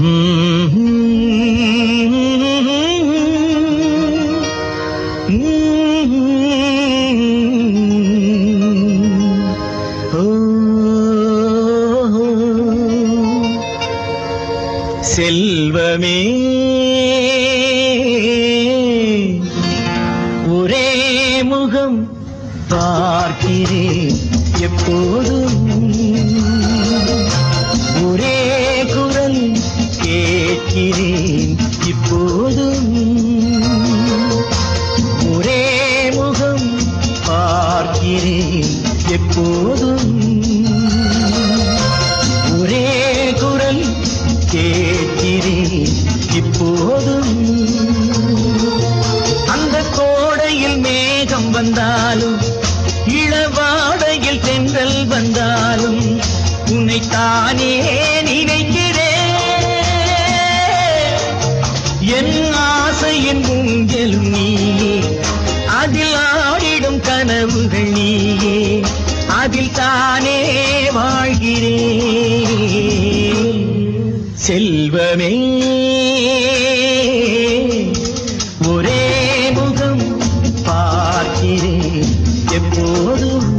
செல்வமே ஒரே முகம் பார்க்கிறேன் எப்போதும் ஒரே குரல் கேட்கிறேன் இப்போதும் ஒரே முகம் பார்க்கிறேன் எப்போதும் ஒரே குரல் கேட்கிறேன் இப்போதும் அந்த கோடையில் மேகம் வந்தாலும் இளவாடையில் தென்றல் வந்தாலும் உன்னைத்தானே நினைக்கிறேன் என் ஆசையின் ஊஞ்சலும் நீயே அதில் ஆடிடும் கனவுகள் நீயே அதில் தானே வாழ்கிறேன் செல்வமே ஒரே முகம் பார்க்கிறேன் எப்போதும்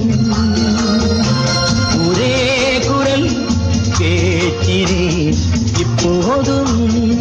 ஒரே குரல் கேட்கிறேன் இப்போதும்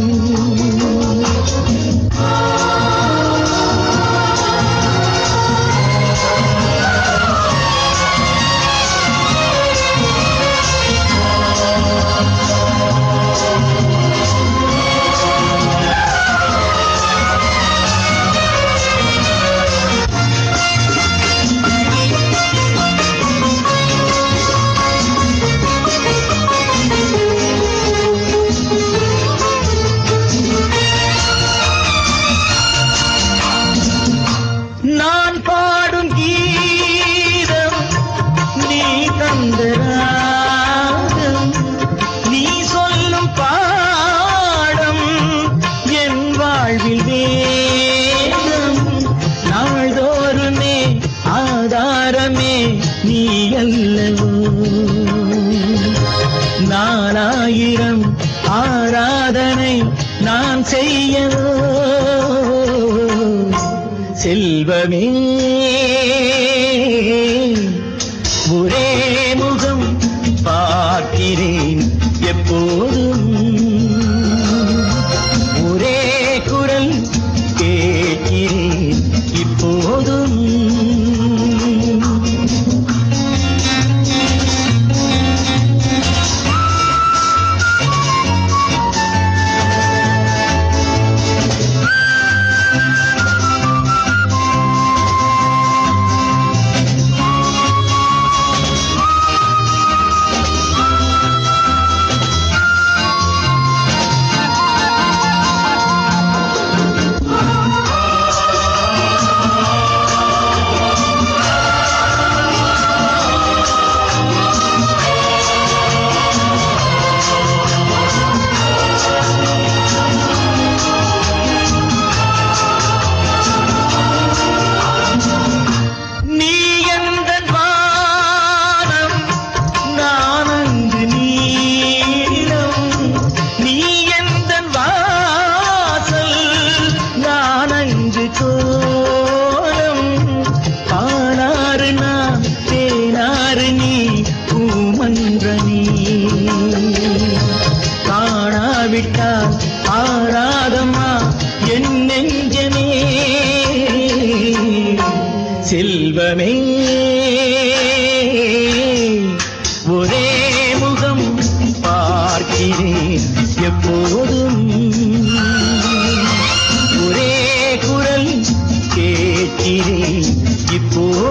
நான் பாடும் கீதம் நீ தந்த ராகம் நீ சொல்லும் பாடம் என் வாழ்வில் வேதம் நாள்தோறுமே ஆதாரமே நீ அல்லவோ நாலாயிரம் ஆராதனை நான் செய்யவோ செல்வமே ஒரே முகம் பார்க்கிறேன் எப்போதும் ஒரே குரல் கேட்கிறேன் இப்போதும் நீ எந்தன் வானம் நான் அங்கு நீலம் நீ எந்தன் வாசல் நான் அங்கு கோலம் பாலாறு நான் தேனாறு நீ பூமன்ற நீ காணாவிட்டால் ஆராதம்மா என் நெஞ்சமே செல்வமே ஒரே முகம் பார்க்கிறேன் எப்போதும் ஒரே குரல் கேட்கிறேன் இப்போ